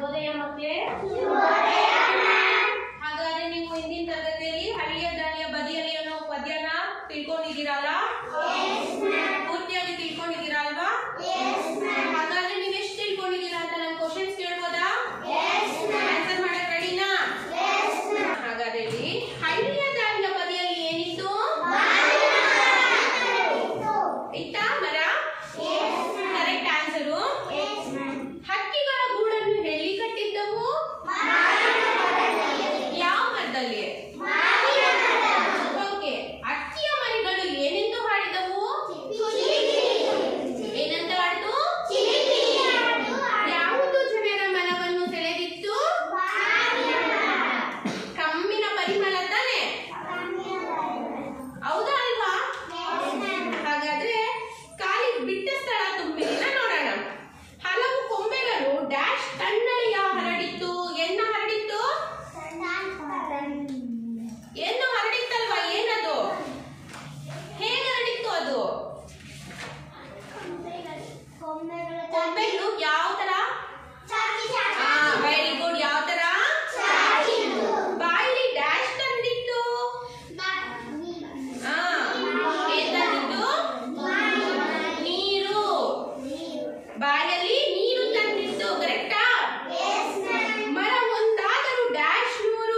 ಶುಭೋದಯ ಮಕ್ಕಳೇ ಹಾಗಾದ್ರೆ ನೀವು ಹಿಂದಿನ ತರಗತಿಯಲ್ಲಿ ಹಳ್ಳಿಯ ದಾಳಿಯ ಬದಿಯಲ್ಲಿ ಅನ್ನೋ ಪದ್ಯನ ತಿಳ್ಕೊಂಡಿದ್ದೀರಲ್ಲ ಪೂರ್ತಿಯಾಗಿ ತಿಳ್ಕೊಂಡಿದ್ದೀರಾ ಅಲ್ವಾ ಹಾಗಾದ್ರೆ ನೀವು ಎಷ್ಟು ತಿಳ್ಕೊಂಡಿದ್ದೀರಾ ಅಂತ ನಾನು ಕ್ವಶನ್ಸ್ ಕೇಳ್ಬೋದಾ ಆನ್ಸರ್ ಮಾಡಕ್ ರೆಡಿನಾ ಹಾಗಾದ್ರೆ ಇಲ್ಲಿ ಹಳ್ಳಿಯ ದಾಳಿಯ ಬದಿಯಲ್ಲಿ ಏನಿತ್ತು ಇತ್ತಾ ಮರ ಕರೆಕ್ಟ್ ಆನ್ಸರು ಹಕ್ಕಿಗಳ ಗೂಡನ್ನು ಎಲ್ಲಿ ಕಟ್ಟಿದ್ದವು ಯಾವ ಮರದಲ್ಲಿ ಓಕೆ ಅಕ್ಕಿಯ ಮರಿಗಳು ಏನೆಂದು ಹಾಡಿದವು ಏನಂತ ಹಾಡಿತು ಯಾವುದು ಜನರ ಮನವನ್ನು ಸೆಳೆದಿತ್ತು ಕಮ್ಮಿನ ಪರಿಮಳ ತಾನೆ ಹೌದಾ ಅಲ್ವಾ ಹಾಗಾದ್ರೆ ಖಾಲಿ ಬಿಟ್ಟ ಸ್ಥಳ ತುಂಬಿಲ್ಲ ನೋಡೋಣ ಹಲವು ಕೊಂಬೆಗಳು ಡ್ಯಾಶ್ ತಣ್ಣನೆಯ ಹರಡಿತ್ತು ಎನ್ನ ಹರಡಿತ್ತು ಏನು ಹರಡಿತ್ತಲ್ವಾ ಏನದು ಹೇಗೆ ಹರಡಿತ್ತು ಅದು ಕೊಂಬೆಗಳು ಯಾವ ತರ ವೆರಿ ಗುಡ್ ಯಾವ ತರ ಬಾಯಿಲಿ ಡ್ಯಾಶ್ ತಂದಿತ್ತು ಆ, ಏನ್ ತಂದಿತ್ತು ನೀರು ಬಾಯಲ್ಲಿ ನೀರು ತಂದಿತ್ತು ಕರೆಕ್ಟಾ ಮರ ಒಂದಾದರೂ ಡ್ಯಾಶ್ ನೂರು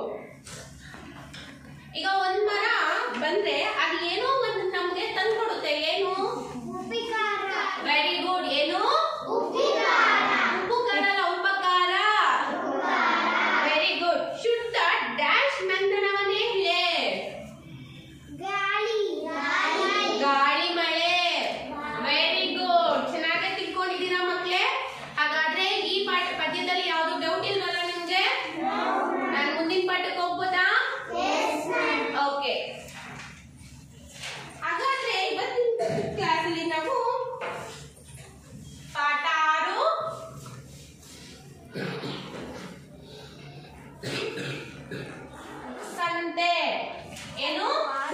ಈಗ ಒಂದ್ ಮರ ಬಂದ್ರೆ ಅದು ಏನೋ ಒಂದು ನಮ್ಗೆ ತಂದ್ಕೊಡುತ್ತೆ ಏನು ವೆರಿ ಗುಡ್ ಏನು ಉಪ್ಪು ಕರಲ್ಲ ಉಪಕಾರ ವೆರಿ ಗುಡ್ ಶುದ್ಧ ಡ್ಯಾಶ್ ನಂದನವನೇ ಹೇ ಗಾಳಿ ಮಳೆ ವೆರಿ ಗುಡ್ ಚೆನ್ನಾಗಿ ತಿಳ್ಕೊಂಡಿದ್ದೀರಾ ಮಕ್ಳೇ ಹಾಗಾದ್ರೆ ಈ ಪಾಠ ಪದ್ಯದಲ್ಲಿ ಯಾವ್ದು ಡೌಟ್ ಇಲ್ವಲ್ಲ ನಿಮ್ಗೆ ನಾನು ಮುಂದಿನ ಪಾಠಕ್ಕೆ ಹೋಗ್ಬೋದಾ ಓಕೆ ಹಾಗಾದ್ರೆ ಇವತ್ತಿನ ಕ್ಲಾಸಲ್ಲಿ ನಾವು ಪಾಠ ಆರು ಸಂತೆ ಏನು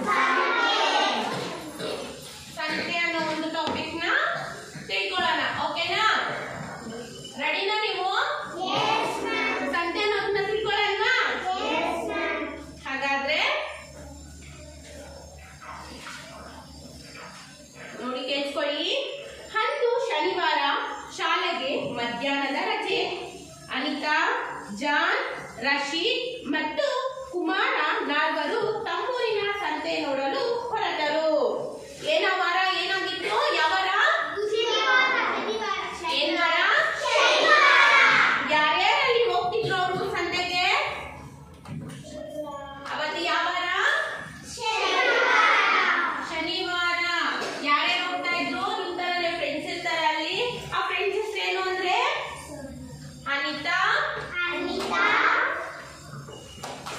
ಸಂತೆ ಅನ್ನೋ ಒಂದು ಟಾಪಿಕ್ ನ ತಿಳ್ಕೊಳ್ಳೋಣ ಓಕೆನಾ ರೆಡಿನಾ ನೀವು ಸಂತೆ ಅನ್ನೋದನ್ನ ತಿಳ್ಕೊಳ್ಳೋಣ ಹಾಗಾದ್ರೆ ನೋಡಿ ಕೇಳಿಸ್ಕೊಳ್ಳಿ ಅಂದು ಶನಿವಾರ ಶಾಲೆಗೆ ಮಧ್ಯಾಹ್ನದ ರಜೆ ಅನಿತಾ ಜಾನ್ ರಶೀದ್ ಮತ್ತು ಕುಮಾರ ನಾಲ್ವರು ತಮ್ಮೂರಿನ ಸಂತೆ ನೋಡಲು ಹೊರಟರು ಏನ ವಾರ ಏನಾಗಿತ್ತು ಯಾವಾರ ಏನ್ ವಾರ ಯಾರ್ಯಾರಲ್ಲಿ ಹೋಗ್ತಿದ್ರು ಅವರು ಸಂತೆಗೆ ಅವತ್ತು ಯಾವ ವಾರ ಶನಿವಾರ ಯಾರ್ಯಾರು ಹೋಗ್ತಾ ಇದ್ರು ನಿಮ್ ತರನೇ ಫ್ರೆಂಡ್ಸ್ ಇರ್ತಾರೆ ಅಲ್ಲಿ ಆ ಫ್ರೆಂಡ್ಸ್ ಹೆಸರೇನು ಅಂದ್ರೆ ಅನಿತಾ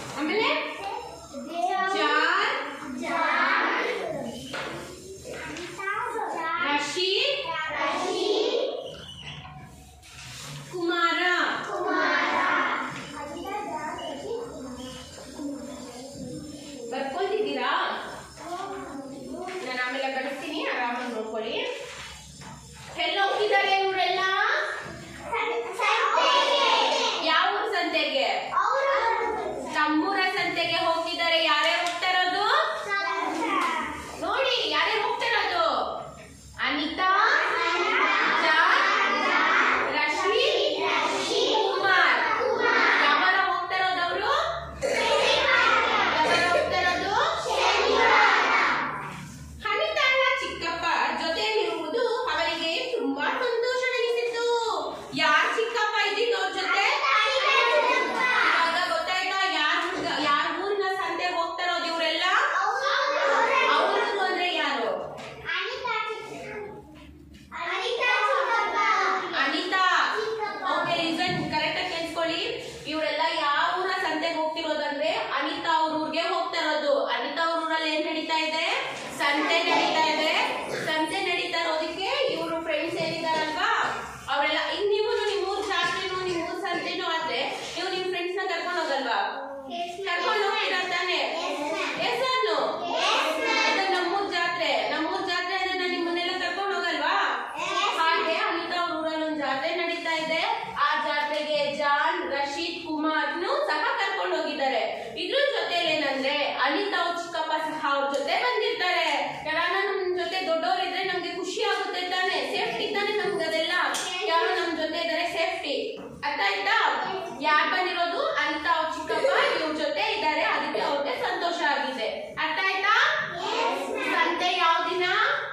ಕುಮಾರ್ನು ಸಹ ಕರ್ಕೊಂಡು ಹೋಗಿದ್ದಾರೆ ಇದ್ರ ಜೊತೆಲಿ ಏನಂದ್ರೆ ಅನಿತಾ ಅವ್ರ ಚಿಕ್ಕಪ್ಪ ಸಹ ಅವ್ರ ಜೊತೆ ಬಂದಿರ್ತಾರೆ ಯಾರಾನ ನಮ್ ಜೊತೆ ದೊಡ್ಡವರಿದ್ರೆ ನಮ್ಗೆ ಖುಷಿ ಆಗುತ್ತೆ ತಾನೆ ಸೇಫ್ಟಿ ತಾನೆ ನಮ್ಗೆ ಅದೆಲ್ಲ ಯಾರು ನಮ್ ಜೊತೆ ಇದಾರೆ ಸೇಫ್ಟಿ ಅರ್ಥ ಆಯ್ತಾ ಯಾರು ಬಂದಿರೋದು ಅನಿತಾ ಅವ್ರ ಚಿಕ್ಕಪ್ಪ ಇವ್ರ ಜೊತೆ ಇದ್ದಾರೆ ಅದಕ್ಕೆ ಅವ್ರಿಗೆ ಸಂತೋಷ ಆಗಿದೆ ಅರ್ಥ ಆಯ್ತಾ ಸಂತೆ ಯಾವ ದಿನ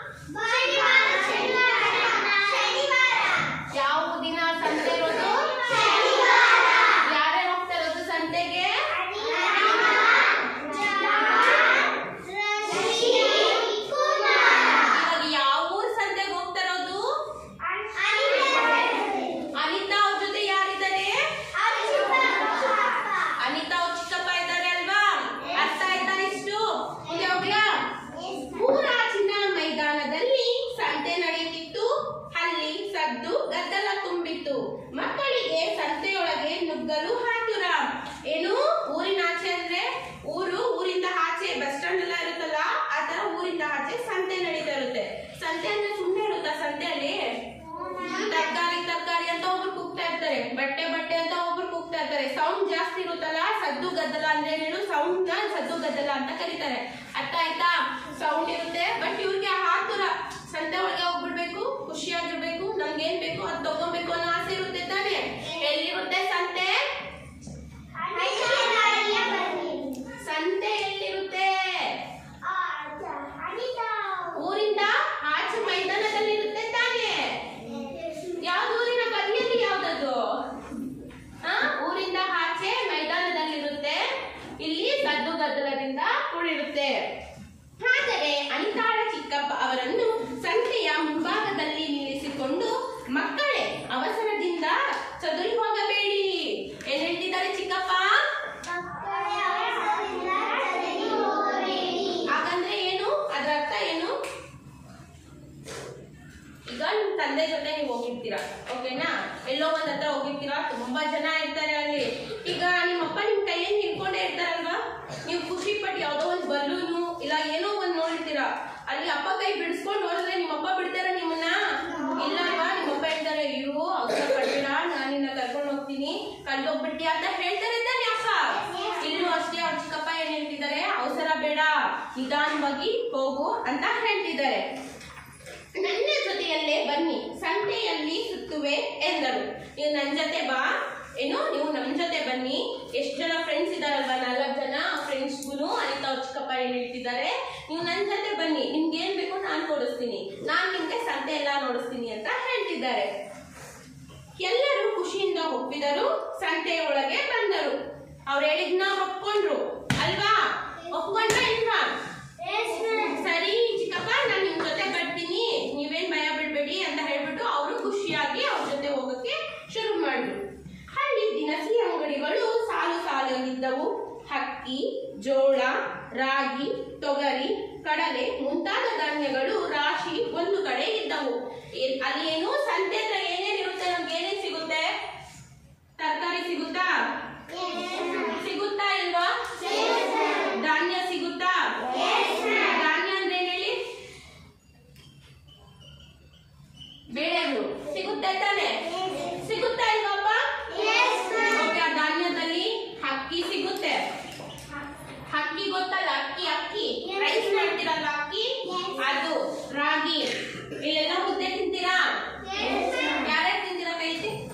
ಯಾವ ದಿನ ಸಂತೆ ಇರೋದು ಯಾರೇ ಹೋಗ್ತಾ ಇರೋದು ಸಂತೆಗೆ ಇವಾಗ ಯಾವ ಊರ್ ಸಂತೆಗೆ ಹೋಗ್ತಾ ಇರೋದು ಅನಿತಾ ಅವ್ರ ಜೊತೆ ಯಾರಿದ್ದಾರೆ ಅನಿತಾ ಅವ್ರ ಚಿಕ್ಕಪ್ಪ ಇದ್ದಾರೆ ಅಲ್ವಾ ಅರ್ಥ ಆಯ್ತಾ ಇಷ್ಟು ಮುಂದೆ ಹೋಗ್ಲಾ ಊರಾಚಿನ ಮೈದಾನದಲ್ಲಿ ಸಂತೆ ನಡೆಯುತ್ತಿತ್ತು ಅಲ್ಲಿ ಸದ್ದು ಗದ್ದಲ ತುಂಬಿತ್ತು ಮಕ್ಕಳಿಗೆ ಸಂತೆಯೊಳಗೆ ನುಗ್ಗಲು ಹಾತುರ ಏನು ಊರಿನ ಆಚೆ ಅಂದ್ರೆ ಊರು ಊರಿಂದ ಆಚೆ ಬಸ್ ಸ್ಟ್ಯಾಂಡ್ ಎಲ್ಲ ಇರುತ್ತಲ್ಲ ಆ ತರ ಊರಿಂದ ಆಚೆ ಸಂತೆ ನಡೀತಾ ಇರುತ್ತೆ ಸಂತೆ ಅಂದ್ರೆ ಸುಮ್ಮನೆ ಇರುತ್ತಾ ಸಂತೆಯಲ್ಲಿ ತರಕಾರಿ ತರಕಾರಿ ಅಂತ ಒಬ್ರು ಕೂಗ್ತಾ ಇರ್ತಾರೆ ಬಟ್ಟೆ ಬಟ್ಟೆ ಅಂತ ಒಬ್ರು ಕೂಗ್ತಾ ಇರ್ತಾರೆ ಸೌಂಡ್ ಜಾಸ್ತಿ ಇರುತ್ತಲ್ಲ ಸದ್ದು ಗದ್ದಲ ಅಂದ್ರೆ ಏನು ಸೌಂಡ್ ನ ಸದ್ದು ಗದ್ದಲ ಅಂತ ಕರೀತಾರೆ ಅರ್ಥ ಆಯ್ತಾ ಸೌಂಡ್ ಇರುತ್ತೆ ಬಟ್ ಇವ್ರಿಗೆ ಆತುರ ಸಂತೆ ಒಳಗೆ ಹೋಗ್ಬಿಡ್ಬೇಕು ಖುಷಿಯಾಗಿರ್ಬೇಕು ನಮ್ಗೆ ಏನ್ ಬೇಕು ಅದ್ ತಗೋಬೇಕು ಅನ್ನೋ ಆಸೆ ಇರುತ್ತೆ ತಾನೆ ಎಲ್ಲಿರುತ್ತೆ ಸಂತೆ ಸಂತೆ ಎಲ್ಲಿರುತ್ತೆ ಊರಿಂದ ಆಚೆ ಮೈದಾನದಲ್ಲಿ ಇರುತ್ತೆ ತಾನೆ ಯಾವ್ದು ಊರಿನ ಬದಿಯಲ್ಲಿ ಯಾವ್ದದು ಆ ಊರಿಂದ ಆಚೆ ಮೈದಾನದಲ್ಲಿರುತ್ತೆ ಇಲ್ಲಿ ಸದ್ದು ಗದ್ದಲದಿಂದ ಕೂಡಿರುತ್ತೆ ಆದರೆ ಅನಿತಾಳ ಚಿಕ್ಕಪ್ಪ ಅವರನ್ನು ಸಂತೆಯ ಮುಂಭಾಗದಲ್ಲಿ ನಿಲ್ಲಿಸಿಕೊಂಡು ಮಕ್ಕಳೇ ಅವಸರದಿಂದ ಚದುರಿ ಹೋಗಬೇಡಿ ಏನ್ ಹೇಳ್ತಿದ್ದಾರೆ ಚಿಕ್ಕಪ್ಪ ಹಾಗಂದ್ರೆ ಏನು ಅದರ ಅರ್ಥ ಏನು ಈಗ ನಿಮ್ ತಂದೆ ಜೊತೆ ನೀವು ಹೋಗಿರ್ತೀರಾ ಓಕೆನಾ ಎಲ್ಲೋ ಒಂದ್ ಹತ್ರ ಹೋಗಿರ್ತೀರಾ ತುಂಬಾ ಜನ ಇರ್ತಾರೆ ಅಲ್ಲಿ ಈಗ ನಿಮ್ಮಪ್ಪ ನಿಮ್ ಕೈಯಲ್ಲಿ ಹಿಡ್ಕೊಂಡೇ ಇರ್ತಾರಲ್ವಾ ನೀವು ಖುಷಿ ಪಟ್ಟು ಯಾವ್ದೋ ಒಂದ್ ಬಲೂನು ಇಲ್ಲ ಏನೋ ಒಂದ್ ನೋಡಿರ್ತೀರಾ ಅಲ್ಲಿ ಅಪ್ಪ ಕೈ ಬಿಡಿಸ್ಕೊಂಡು ನೋಡಿದ್ರೆ ನಿಮ್ಮಪ್ಪ ಬಿಡ್ತಾರ ನಿಮ್ಮನ್ನ ಇಲ್ಲ ಅಲ್ವಾ ನಿಮ್ಮಪ್ಪ ಹೇಳ್ತಾರೆ ಅಯ್ಯೋ ಅವಸರ ಪಡ್ಬೇಡ ನಾನು ನಿನ್ನ ಕರ್ಕೊಂಡು ಹೋಗ್ತೀನಿ ಕಳ್ದೋಗ್ಬಿಟ್ಟಿ ಅಂತ ಹೇಳ್ತಾರೆ ತಾನೆ ಅಪ್ಪ ಇಲ್ಲೂ ಅಷ್ಟೇ ಅವ್ರ ಚಿಕ್ಕಪ್ಪ ಏನ್ ಹೇಳ್ತಿದ್ದಾರೆ ಅವಸರ ಬೇಡ ನಿಧಾನವಾಗಿ ಹೋಗು ಅಂತ ಹೇಳ್ತಿದ್ದಾರೆ ನನ್ನ ಜೊತೆಯಲ್ಲೇ ಬನ್ನಿ ಸಂತೆಯಲ್ಲಿ ಸುತ್ತುವೆ ಎಂದರು ನೀವು ನನ್ನ ಜೊತೆ ಬಾ ಏನು ನೀವು ನಮ್ಮ ಜೊತೆ ಬನ್ನಿ ಎಷ್ಟು ಜನ ಫ್ರೆಂಡ್ಸ್ ಇದಾರಲ್ವಾ ನಾಲ್ಕು ಜನ ಫ್ರೆಂಡ್ಸ್ಗೂ ಅನಿತಾ ಅವ್ರ ಚಿಕ್ಕಪ್ಪ ಏನ್ ಹೇಳ್ತಿದ್ದಾರೆ ನೀವು ನನ್ನ ಜೊತೆ ಬನ್ನಿ ನಿಮ್ಗೆ ಏನ್ ಬೇಕು ನಾನು ಕೊಡಿಸ್ತೀನಿ ನಾನು ನಿಮ್ಗೆ ಸಂತೆ ಎಲ್ಲ ನೋಡಿಸ್ತೀನಿ ಅಂತ ಹೇಳ್ತಿದ್ದಾರೆ ಎಲ್ಲರೂ ಖುಷಿಯಿಂದ ಒಪ್ಪಿದರು ಸಂತೆಯ ಒಳಗೆ ಬಂದರು ಅವ್ರು ಹೇಳಿದ್ನ ಒಪ್ಕೊಂಡ್ರು ಅಲ್ವಾ ಒಪ್ಕೊಂಡ್ರ ಇಲ್ವಾ ಸರಿ ಚಿಕ್ಕಪ್ಪ ನಾನು ನಿಮ್ ಜೊತೆ ಬರ್ತೀನಿ ನೀವೇನ್ ಭಯ ಬಿಡ್ಬೇಡಿ ಅಂತ ಹೇಳ್ಬಿಟ್ಟು ಅವರು ಖುಷಿಯಾಗಿ ಅವ್ರ ಜೊತೆ ಹೋಗಕ್ಕೆ ಶುರು ಮಾಡಿದ್ರು ಅಲ್ಲಿ ದಿನಸಿ ಅಂಗಡಿಗಳು ಸಾಲು ಸಾಲಾಗಿದ್ದವು ಹಕ್ಕಿ ಜೋಳ ರಾಗಿ ತೊಗರಿ ಕಡಲೆ ಮುಂತಾದ ಧಾನ್ಯಗಳು ರಾಶಿ ಒಂದು ಕಡೆ ಇದ್ದವು ಏನ್- ಅಲ್ಲಿ ಏನು ಸಂತೆ ಹತ್ರ ಏನೇನಿರುತ್ತೆ ನಮ್ಗೆ ಏನೇನ್ ಸಿಗುತ್ತೆ ತರಕಾರಿ ಸಿಗುತ್ತಾ ಸಿಗುತ್ತಾ ಇಲ್ವಾ ಧಾನ್ಯ ಸಿಗುತ್ತಾ ಧಾನ್ಯ ಅಂದ್ರೆ ಏನ್ ಹೇಳಿ ಬೇಳೆಗಳು ಸಿಗುತ್ತೆ ತಾನೆ ಸಿಗುತ್ತಾ ಇಲ್ವಪ್ಪ ಓಕೆ ಆ ಧಾನ್ಯದಲ್ಲಿ ಅಕ್ಕಿ ಸಿಗುತ್ತೆ ಅಕ್ಕಿ ಗೊತ್ತಲ್ಲ ಅಕ್ಕಿ ಅಕ್ಕಿ ರೈಸ್ ಮಾಡ್ತೀರಲ್ಲ ಅಕ್ಕಿ ಅದು ರಾಗಿ ಇಲ್ಲೆಲ್ಲ ಮುದ್ದೆ ತಿಂತೀರಾ ಯಾರ್ಯಾರು ತಿಂತೀರಾ ಕೈ ಎತ್ತಿ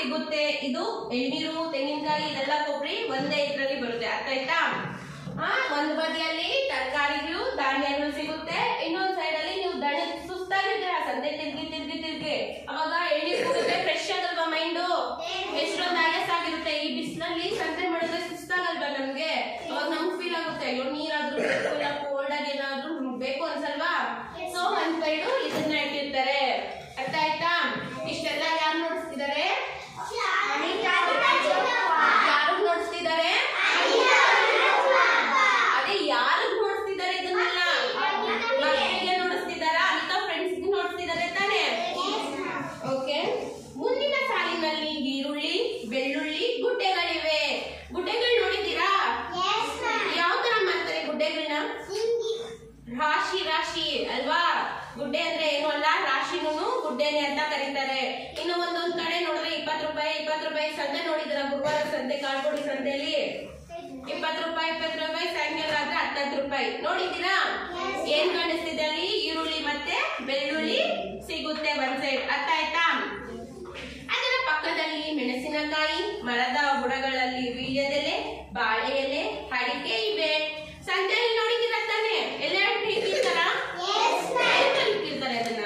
ಸಿಗುತ್ತೆ ಇದು ಎಳ್ನೀರು ತೆಂಗಿನಕಾಯಿ ಇದೆಲ್ಲ ಕೊಬ್ಬರಿ ಒಂದೇ ಇದ್ರಲ್ಲಿ ಬರುತ್ತೆ ಅರ್ಥ ಆಯ್ತಾ ಆ ಒಂದು ಬದಿಯಲ್ಲಿ ತರಕಾರಿಗಳು ಧಾನ್ಯಗಳು ಸಿಗುತ್ತೆ ಇನ್ನೊಂದ್ ಸೈಡ್ ಅಲ್ಲಿ ನೀವು ದಣ ಸುಸ್ತಾಗಿದ್ರೆ ಆ ಸಂತೆ ತಿರ್ಗಿ ತಿರ್ಗಿ ತಿರ್ಗಿ ಅವಾಗ ಎಳ್ನೀರು ಕುಡಿದ್ರೆ ಫ್ರೆಶ್ ಆಗಲ್ವಾ ಮೈಂಡು ಎಷ್ಟೊಂದು ಆಯಾಸ ಆಗಿರುತ್ತೆ ಈ ಬಿಸಿಲಲ್ಲಿ ಸಂತೆ ಮಾಡಿದ್ರೆ ಸುಸ್ತಾಗಲ್ವಾ ನಮ್ಗೆ ಅವಾಗ ನಮ್ಗೆ ಫೀಲ್ ಆಗುತ್ತೆ ಅಯ್ಯೋ ನೀರಾದ್ರೂ ಬೇಕು ಇಲ್ಲ ಕೋಲ್ಡ್ ಆಗಿ ಏನಾದ್ರೂ ಬೇಕು ಅನ್ಸಲ್ವಾ ಸೊ ಒಂದ್ ಸೈಡು ಇದನ್ನ ಇಟ್ಟಿರ್ತಾರೆ ಅರ್ಥ ಆಯ್ತಾ ಇಷ್ಟೆಲ್ಲ ಯಾರು ನೋಡಿಸ್ತಿದ್ದಾರೆ ಯಾರು ನೋಡಿಸ್ತಿದ್ದಾರೆ ಅದೇ ಯಾರು ನೋಡಿಸ್ತಿದ್ದಾರೆ ಇದನ್ನೆಲ್ಲ ಮಕ್ಕಳಿಗೆ ನೋಡಿಸ್ತಿದಾರಾ ಅನಿತಾ ಫ್ರೆಂಡ್ಸ್ ನೋಡಿಸ್ತಿದ್ದಾರೆ ತಾನೇ ಓಕೆ ಮುಂದಿನ ಸಾಲಿನಲ್ಲಿ ಈರುಳ್ಳಿ ಬೆಳ್ಳುಳ್ಳಿ ಗುಡ್ಡೆಗಳಿವೆ ಗುಡ್ಡೆಗಳು ನೋಡಿದ್ದೀರಾ ಯಾವ ತರ ಮಾಡ್ತಾರೆ ಗುಡ್ಡೆಗಳನ್ನ ರಾಶಿ ರಾಶಿ ಅಲ್ವಾ ಗುಡ್ಡೆ ಅಂದ್ರೆ ಏನು ಅಲ್ಲ ರಾಶಿನೂ ಗುಡ್ಡೆನೆ ಅಂತ ಕರೀತಾರೆ ಇನ್ನು ಒಂದೊಂದ್ ಕಡೆ ನೋಡಿದ್ರೆ ಇಪ್ಪತ್ತು ರೂಪಾಯಿ ಇಪ್ಪತ್ತು ರೂಪಾಯಿ ಸಂತೆ ನೋಡಿದ್ರ ಗುರುವಾರ ಸಂತೆ ಕಾಳ್ಕೊಡಿ ಸಂತೆಯಲ್ಲಿ ಇಪ್ಪತ್ತು ರೂಪಾಯಿ ಇಪ್ಪತ್ತು ರೂಪಾಯಿ ಸಾಯಂಕಾಲ ಆದ್ರೆ ಹತ್ತತ್ತು ರೂಪಾಯಿ ನೋಡಿದ್ದೀರಾ ಏನ್ ಕಾಣಿಸ್ತಿದೆ ಅಲ್ಲಿ ಈರುಳ್ಳಿ ಮತ್ತೆ ಬೆಳ್ಳುಳ್ಳಿ ಸಿಗುತ್ತೆ ಒಂದ್ ಸೈಡ್ ಅರ್ಥ ಆಯ್ತಾ ಅದರ ಪಕ್ಕದಲ್ಲಿ ಮೆಣಸಿನಕಾಯಿ ಮರದ ಬುಡಗಳಲ್ಲಿ ವೀಳ್ಯದೆಲೆ ಬಾಳೆ ಎಲೆ ಅಡಿಕೆ ಇವೆ ಸಂತೆಯಲ್ಲಿ ನೋಡಿದ್ದೀರಾ ತಾನೆ ಎಲ್ಲ ಇಟ್ಟಿರ್ತಾರ ಇಟ್ಟಿರ್ತಾರೆ ಅದನ್ನ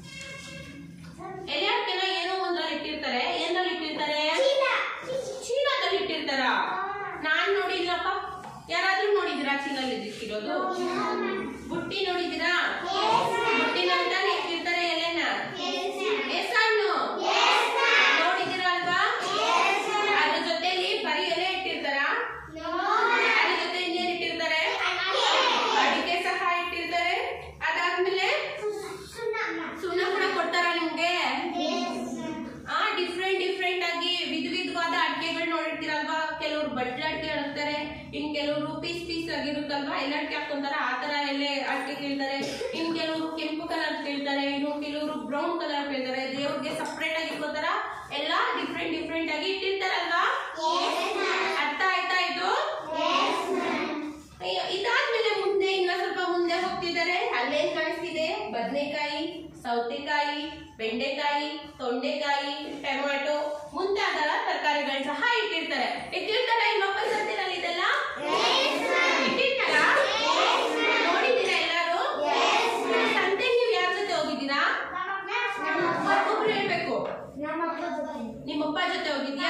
ಎಲೆ ಅಡಿಕೆನ ಏನೋ ಒಂದ್ರಲ್ಲಿ ಇಟ್ಟಿರ್ತಾರೆ ಏನಲ್ಲಿ ಇಟ್ಟಿರ್ತಾರೆ ಚೀಲದಲ್ಲಿ ಇಟ್ಟಿರ್ತಾರ ನಾನ್ ನೋಡಿಲ್ಲಪ್ಪ ಯಾರಾದ್ರೂ ನೋಡಿದಿರಾ ಚೀಲಲ್ಲಿ ಇಟ್ಟಿರೋದು ಬುಟ್ಟಿ ನೋಡಿದಿರಾ ಬುಟ್ಟಿನಲ್ಲಿ ತಾನೇ ಇಟ್ಟಿರ್ತಾರೆ ಎಲೆನ ಎಸ್ ಹಣ್ಣು ನೋಡಿದಿರಾ ಅಲ್ವಾ ಅದ್ರ ಜೊತೆಲಿ ಬರೀ ಎಲೆ ಇಟ್ಟಿರ್ತಾರ ಅದ್ರ ಜೊತೆ ಇನ್ನೇನ್ ಇಟ್ಟಿರ್ತಾರೆ ಅಡಿಕೆ ಸಹ ಇಟ್ಟಿರ್ತಾರೆ ಅದಾದ್ಮೇಲೆ ಸುಣ್ಣ ಕೂಡ ಕೊಡ್ತಾರ ನಿಮ್ಗೆ ಆ ಡಿಫ್ರೆಂಟ್ ಡಿಫ್ರೆಂಟ್ ಆಗಿ ವಿಧ ವಿಧವಾದ ಅಡಿಕೆಗಳು ನೋಡಿರ್ತೀರಲ್ವಾ ಕೆಲವರು ಬಟ್ಲ ಅಡಿಕೆ ಹಾಕ್ತಾರೆ ಇನ್ ಕೆಲವರು ಪೀಸ್ ಪೀಸ್ ಆಗಿರುತ್ತಲ್ವಾ ಎಲ್ಲ ಅಡಿಕೆ ಹಾಕೊಂತಾರ ಆ ತರ ಎಲೆ ಅಡಿಕೆ ಕೇಳ್ತಾರೆ ಇನ್ ಕೆಲವರು ಕೆಂಪು ಕಲರ್ ಕೇಳ್ತಾರೆ ಇನ್ನು ಕೆಲವರು ಬ್ರೌನ್ ಕಲರ್ ಕೇಳ್ತಾರೆ ದೇವ್ರಿಗೆ ಸಪ್ರೇಟ್ ಆಗಿ ಇಟ್ಕೋತಾರ ಎಲ್ಲ ಡಿಫ್ರೆಂಟ್ ಡಿಫ್ರೆಂಟ್ ಆಗಿ ಇಟ್ಟಿರ್ತಾರಲ್ವಾ ಅರ್ಥ ಆಯ್ತಾ ಇದು ಅಯ್ಯೋ, ಇದಾದ್ಮೇಲೆ ಮುಂದೆ ಇನ್ನ ಸ್ವಲ್ಪ ಮುಂದೆ ಹೋಗ್ತಿದ್ದಾರೆ ಅಲ್ಲೇನ್ ಕಾಣಿಸ್ತಿದೆ ಬದನೆಕಾಯಿ ಸೌತೆಕಾಯಿ ಬೆಂಡೆಕಾಯಿ ತೊಂಡೆಕಾಯಿ ಟೊಮ್ಯಾಟೊ ಮುಂತಾದ ತರಕಾರಿಗಳು ಸಹ ಇಟ್ಟಿರ್ತಾರೆ ಇಟ್ಟಿರ್ತಾರ ಇನ್ನೊಬ್ಬ ಸಂತೆನಲ್ಲಿ ಇದೆಲ್ಲ ಇಟ್ಟಿರ್ತಾರ ನೋಡಿದ್ದೀರಾ ಎಲ್ಲಾರು ಸಂತೆಗೆ ನೀವು ಯಾರ ಜೊತೆ ಹೋಗಿದ್ದೀರಾ ಒಬ್ಬೊಬ್ರು ಹೇಳ್ಬೇಕು ನಿಮ್ಮಪ್ಪ ಜೊತೆ ಹೋಗಿದ್ಯಾ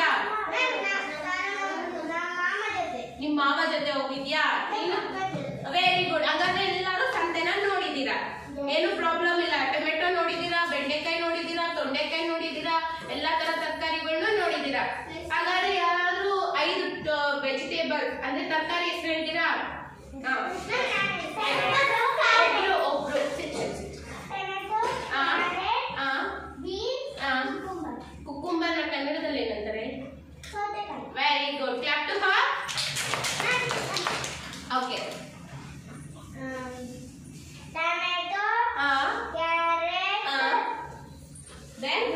ನಿಮ್ ಮಾವ ಜೊತೆ ಹೋಗಿದ್ಯಾ ನೀನು ವೆರಿ ಗುಡ್ ಹಾಗಾದ್ರೆ ಎಲ್ಲರೂ ಸಂತೆನ ನೋಡಿದೀರಾ ಏನು ಪ್ರಾಬ್ಲಮ್ ಇಲ್ಲ ಟೊಮೆಟೊ ನೋಡಿದೀರಾ ಬೆಂಡೆಕಾಯಿ ನೋಡಿದೀರಾ ತೊಂಡೆಕಾಯಿ ನೋಡಿದೀರಾ ಎಲ್ಲಾ ತರ ತರಕಾರಿಗಳನ್ನ ನೋಡಿದೀರಾ ಹಾಗಾದ್ರೆ ಯಾರಾದ್ರೂ ಐದು ವೆಜಿಟೇಬಲ್ ಅಂದ್ರೆ ತರಕಾರಿ ಹೆಸರು ಹೇಳ್ತೀರಾ ಹಾ. ಒಬ್ರು ಒಬ್ರು sit, sit, sit. ಆ, ಆ, ಆ. ಕುಕ್ಕುಂಬರ್ನ ಕನ್ನಡದಲ್ಲಿ ಏನಂತಾರೆ very good clap to her okay ಆ ಆ ದೆನ್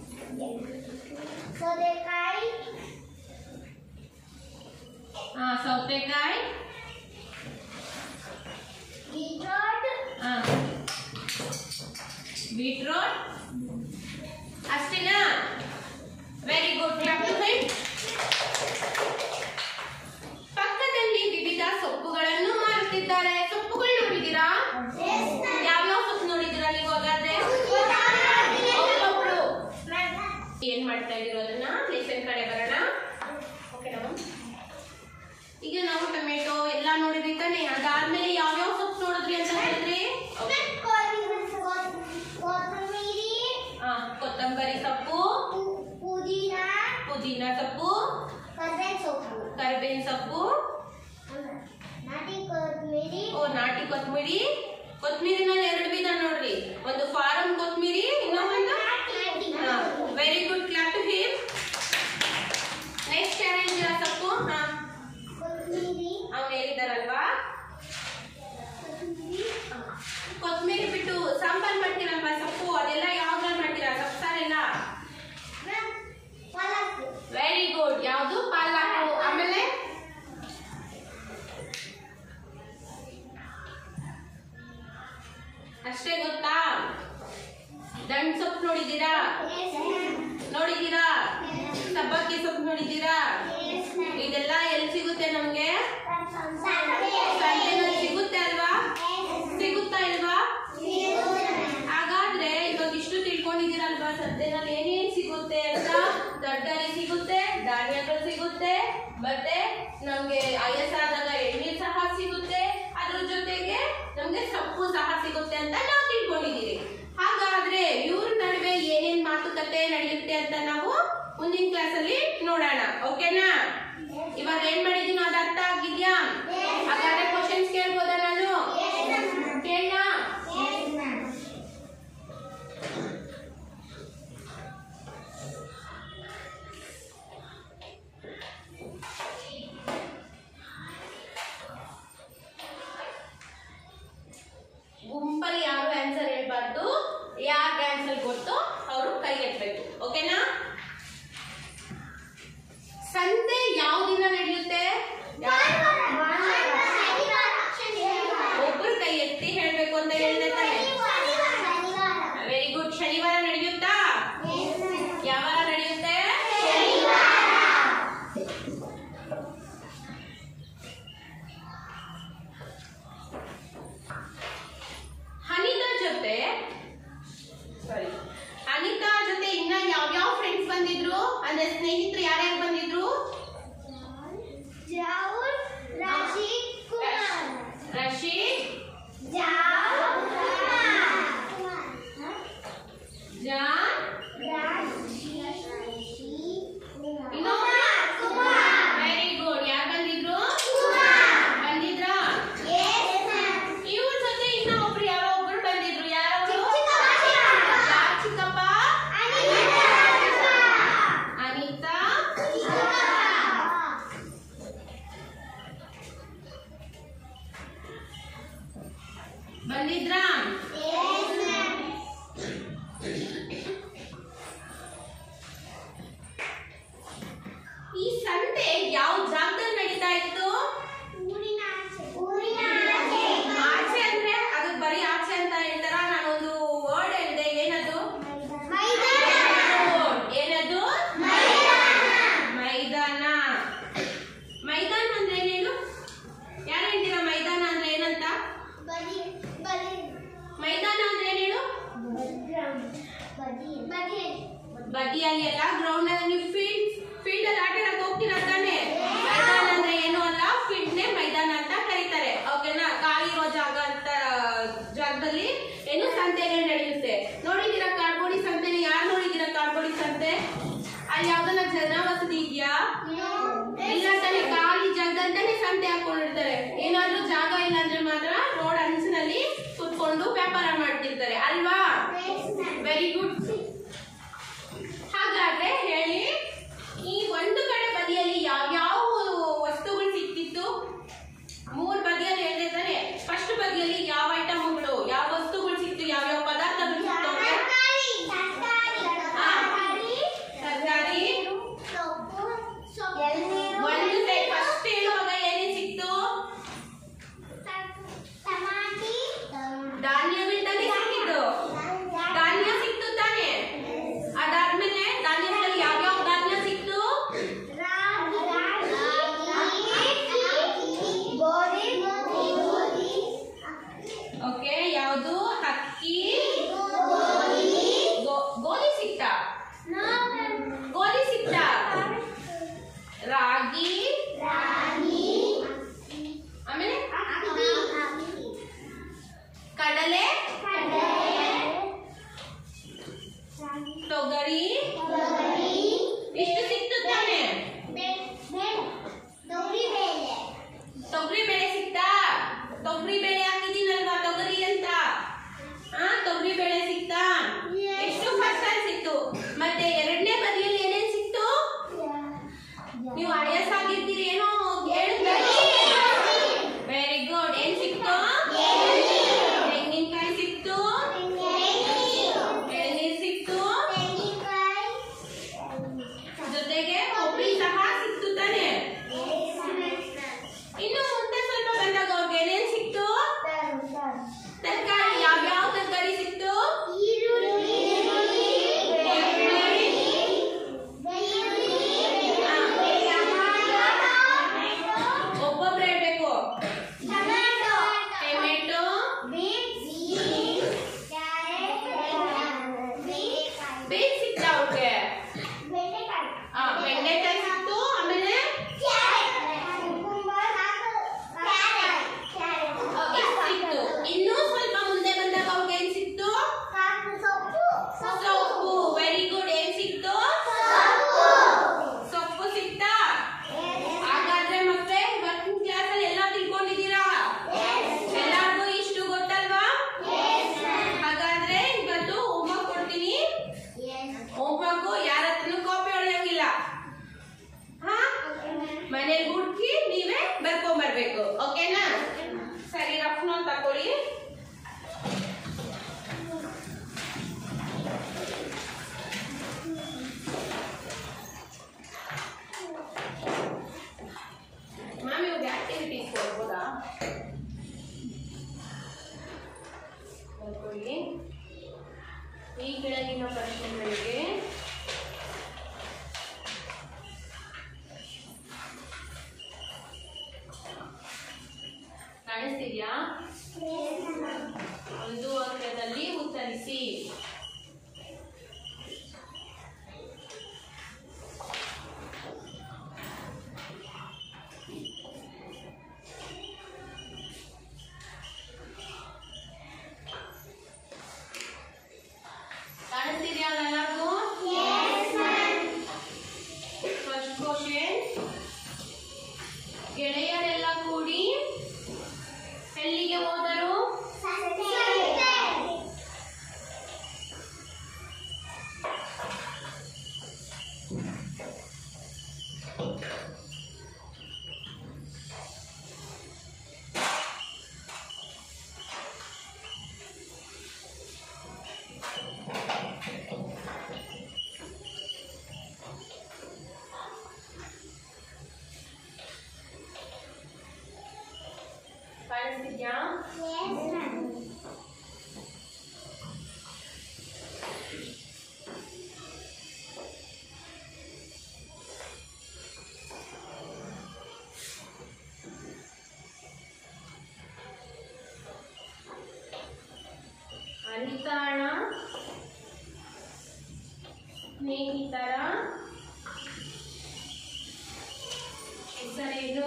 ಆ ಸೌತೆಕಾಯಿ ಆ ಬೀಟ್ರೋಟ್ ಅಷ್ಟೇನಾ very good clap to him ಪಕ್ಕದಲ್ಲಿ ವಿವಿಧ ಸೊಪ್ಪುಗಳನ್ನು ಮಾರುತ್ತಿದ್ದಾರೆ ಸೊಪ್ಪುಗಳು ನೋಡಿದ್ದೀರಾ ಯಾವ್ಯಾವ ಸೊಪ್ಪು ನೋಡಿದ್ದೀರಾ ನೀವು ಹಾಗಾದ್ರೆ ಒಬ್ಬೊಬ್ರು ಏನ್ ಮಾಡ್ತಾ ಇದೀರೋ ಅದನ್ನ ಲೆಸನ್ ಕಡೆ ಬರೋಣ ಓಕೆನಾ ಈಗ ನಾವು ಟೊಮೆಟೊ ಎಲ್ಲ ನೋಡಿದ್ರಿ ತಾನೆ ಅದಾದ್ಮೇಲೆ ಯಾವ್ಯಾವ ಸೊಪ್ಪು ನೋಡಿದ್ರಿ ಅಂತ ಹೇಳಿದ್ರಿ ಆ, ಕೊತ್ತಂಬರಿ ಸೊಪ್ಪು ಪುದೀನ ಸೊಪ್ಪು ಕರಿಬೇವಿನ ಸೊಪ್ಪು ಓ ನಾಟಿ ಕೊತ್ಮಿರಿ ಕೊತ್ಮಿರಿನಲ್ಲಿ ಎರಡು ವಿಧ ನೋಡ್ರಿ ಒಂದು ಫಾರಂ ಕೊತ್ಮಿರಿ ಇನ್ನೊಂದು very good clap to him next ಯಾರು ಹೇಳಿದ್ದೀರಾ ಸೊಪ್ಪು ಹಾ ಅವ್ರು ಹೇಳಿದಾರಲ್ವಾ ಕೊತ್ಮಿರಿ ಬಿಟ್ಟು ಸಾಂಬಾರ್ ಮಾಡ್ತೀರಲ್ವಾ ಸೊಪ್ಪು ಅದೆಲ್ಲ ಯಾವ್ದ್ರಲ್ಲಿ ಮಾಡ್ತೀರಾ ಸೊಪ್ಪು ಸಾರೆಲ್ಲ ವೆರಿ ಗುಡ್ ಯಾವುದು ಪಾಲಾಕು ಆಮೇಲೆ ಸಬ್ಬಕ್ಕಿ ಸೊಪ್ಪು ನೋಡಿದ್ದೀರಾ ಇದೆಲ್ಲ ಎಲ್ಲಿ ಸಿಗುತ್ತೆ ನಮ್ಗೆ ಸಂತೆನಲ್ಲಿ ಸಿಗುತ್ತೆ ಅಲ್ವಾ ಸಿಗುತ್ತಾ ಇಲ್ವಾ ಹಾಗಾದ್ರೆ ಇವಾಗ ಇಷ್ಟು ತಿಳ್ಕೊಂಡಿದ್ದೀರಲ್ವಾ ಸಂತೆನಲ್ಲಿ ಏನೇನ್ ಸಿಗುತ್ತೆ ಅಂತ ತರಕಾರಿ ಸಿಗುತ್ತೆ ಧಾನ್ಯಗಳು ಸಿಗುತ್ತೆ ಮತ್ತೆ ನಮ್ಗೆ ಆಯಸ್ಸಾದಾಗ ಎಣ್ಣೆ ಸಹ ಸಿಗುತ್ತೆ ಅದ್ರ ಜೊತೆಗೆ ನಮ್ಗೆ ಸೊಪ್ಪು ಸಹ ಸಿಗುತ್ತೆ ಅಂತ ನಾವು ತಿಳ್ಕೊಂಡಿದ್ದೀರಿ ಹಾಗಾದ್ರೆ ಇವ್ರ ನಡುವೆ ಏನೇನ್ ಮಾತುಕತೆ ನಡೆಯುತ್ತೆ ಅಂತ ನಾವು ಮುಂದಿನ ಕ್ಲಾಸ್ ಅಲ್ಲಿ ನೋಡೋಣ ಓಕೆನಾ ಇವಾಗ ಏನ್ ಮಾಡಿದೀನೋ ಅದು ಅರ್ಥ ಆಗಿದ್ಯಾ ಹಾಗಾದ್ರೆ ಕ್ವಶನ್ಸ್ ಕೇಳ್ಬೋದಾ ನಾನು ಕೇಳ ಗುಂಪಲ್ಲಿ ಯಾರು ಆನ್ಸರ್ ಹೇಳ್ಬಾರ್ದು ಯಾರು ಆನ್ಸರ್ ಗೊತ್ತು ಅವರು ಕೈ ಎತ್ತಬೇಕು ಓಕೆನಾ ಸಂತೆ ಯಾವ ದಿನ ನಡೆಯುತ್ತೆ ಒಬ್ರು ಕೈ ಎತ್ತಿ ಹೇಳ್ಬೇಕು ಅಂತ ಹೇಳಿದೆ ತಾನೆ ವೆರಿ ಗುಡ್ ಶನಿವಾರ ನಡೆಯುತ್ತಾ ಯಾವಾಗ ನಡೆಯುತ್ತೆ ಅನಿತಾ ಜೊತೆ ಸಾರಿ ಅನಿತಾ ಜೊತೆ ಇನ್ನ ಯಾವ ಯಾವ ಫ್ರೆಂಡ್ಸ್ ಬಂದಿದ್ರು ಅಂದ್ರೆ ಸ್ನೇಹಿತರು ಯಾರ್ಯಾರು ಬಂದಿದ್ರು ರಶೀದ್ ಜಾನ್ ವೆರಿ ಗುಡ್ ಯಾರು ಬಂದಿದ್ರು ಬಂದಿದ್ರಾ ಇವ್ರ ಜೊತೆ ಇನ್ನ ಒಬ್ರು ಯಾರೋ ಒಬ್ರು ಬಂದಿದ್ರು ಯಾರವರು ಯಾರ್ ಚಿಕ್ಕಪ್ಪ ಅನಿತಾ ಬಂದಿದ್ರಾ ಈ ಸಂತೆ ಯಾವ ಜಾಗದಲ್ಲಿ ನಡೀತಾ ಇತ್ತು ಆಚೆ ಅಂದ್ರೆ ಅದು ಬರೀ ಆಚೆ ಅಂತ ಹೇಳ್ತಾರ ನಾನೊಂದು ವರ್ಡ್ ಹೇಳಿದೆ ಏನದು ಏನದು ಮೈದಾನ ಮೈದಾನ ಅಂದ್ರೆ ಏನೇನು ಯಾರು ಹೇಳ್ತೀರಾ ಮೈದಾನ ಅಂದ್ರೆ ಏನಂತ ಮೈದಾನ ಅಂದ್ರೆ ಏನೇನು ಬದಿಯಲ್ಲಿ ಎಲ್ಲ ಗ್ರೌಂಡ್ ಅಲ್ಲಿ ನೀವು ಫೀಲ್ಡ್ ಫೀಲ್ಡ್ ಅಲ್ಲಿ ಆಟ ಆಡಕ್ ಹೋಗ್ತೀರಾ ತಾನೆ ಮೈದಾನ ಅಂದ್ರೆ ಏನು ಅಲ್ಲ ಫೀಲ್ಡ್ ನೇ ಮೈದಾನ ಅಂತ ಕರೀತಾರೆ ಓಕೆನಾ ಖಾಲಿ ಇರೋ ಜಾಗ ಅಂತ ಜಾಗದಲ್ಲಿ ಏನು ಸಂತೆಗಳು ನಡೆಯುತ್ತೆ ನೋಡಿದೀರಾ ಕಾರ್ಬೋಡಿ ಸಂತೆನ ಯಾರು ನೋಡಿದೀರಾ ಕಾರ್ಬೋಡಿ ಸಂತೆ ಅಲ್ಲಿ ಯಾವ್ದನ್ನ ಜನ ವಸತಿ ಇದೆಯಾ ಇಲ್ಲ ತಾನೆ ಖಾಲಿ ಜಾಗದಂತಾನೆ ಸಂತೆ ಹಾಕೊಂಡಿರ್ತಾರೆ ಏನಾದ್ರೂ ಜಾಗ ಇಲ್ಲ ಅಂದ್ರೆ ಮಾತ್ರ ರೋಡ್ ಅಂಚಿನಲ್ಲಿ ಕುತ್ಕೊಂಡು ವ್ಯಾಪಾರ ಮಾಡ್ತಿರ್ತಾರೆ ಅಲ್ವಾ ವೆರಿ ಗುಡ್ ಹಾಗಾದ್ರೆ ಹೇಳಿ ಈ ಒಂದು ಕಡೆ ಬದಿಯಲ್ಲಿ ಯಾವ್ಯಾವ ವಸ್ತುಗಳು ಸಿಕ್ತಿತ್ತು ಮೂರ್ ಬದಿಯಲ್ಲಿ ಹೇಳಿದೆ ತಾನೆ ಫಸ್ಟ್ ಬದಿಯಲ್ಲಿ ಯಾವ ಐಟಮ್ಗಳು ಯಾವ ವಸ್ತುಗಳು ಸಿಕ್ತು ಯಾವ್ಯಾವ ಪದಾರ್ಥಗಳು ಸಿಕ್ತು ತರಕಾರಿ ಒಂದು ಸೈಡ್ ಫಸ್ಟ್ ಹೇಳುವಾಗ ಏನೇನ್ ಸಿಕ್ತು ಈ ಕೆಳಗಿನ ಪ್ರಶ್ನೆಗಳಿಗೆ ಕಾಣಿಸ್ತಿದ್ಯಾ ಒಂದು ಅಂಕದಲ್ಲಿ ಉತ್ತರಿಸಿ ಕಾಣಿಸ್ತಿದ್ಯಾ ಎಲ್ಲರಿಗೂ ಫಸ್ಟ್ ಕ್ವಶನ್ ಗೆಳೆಯರೆಲ್ಲ ಕೂಡಿ ಎಲ್ಲಿಗೆ ಹೋದರು ಕಾಣಿಸ್ತಿದ್ಯಾ ಅನಿತಾಳ ಸ್ನೇಹಿತರ ಹೆಸರೇನು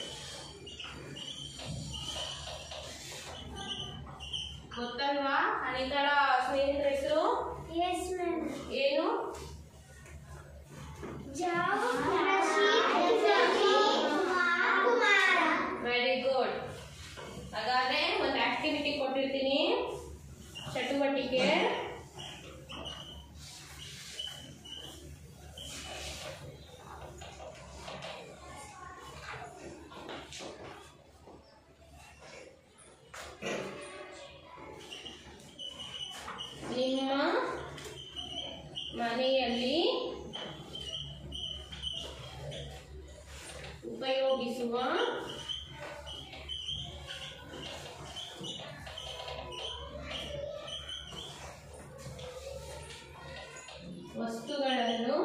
ಗೊತ್ತಲ್ವಾ ಅನಿತಾಳ ಸ್ನೇಹಿತರ ಹೆಸರು ಏನು ವೆರಿ ಗುಡ್ ಹಾಗಾದ್ರೆ ಒಂದು ಆಕ್ಟಿವಿಟಿ ಕೊಟ್ಟಿರ್ತೀನಿ ಚಟುವಟಿಕೆ ನಿಮ್ಮ ಮನೆಯಲ್ಲಿ ಉಪಯೋಗಿಸುವ ವಸ್ತುಗಳನ್ನು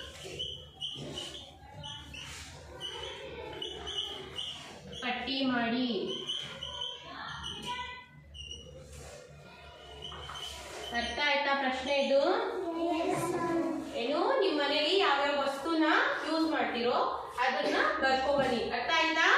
ಪಟ್ಟಿ ಮಾಡಿ ಅರ್ಥ ಆಯ್ತಾ ಪ್ರಶ್ನೆ ಇದು ಏನು ನಿಮ್ಮ ಮನೇಲಿ ಯಾವ್ಯಾವ ವಸ್ತುನ ಯೂಸ್ ಮಾಡ್ತಿರೋ ಅದನ್ನ ಬರ್ಕೊ ಬನ್ನಿ ಅರ್ಥ ಆಯ್ತಾ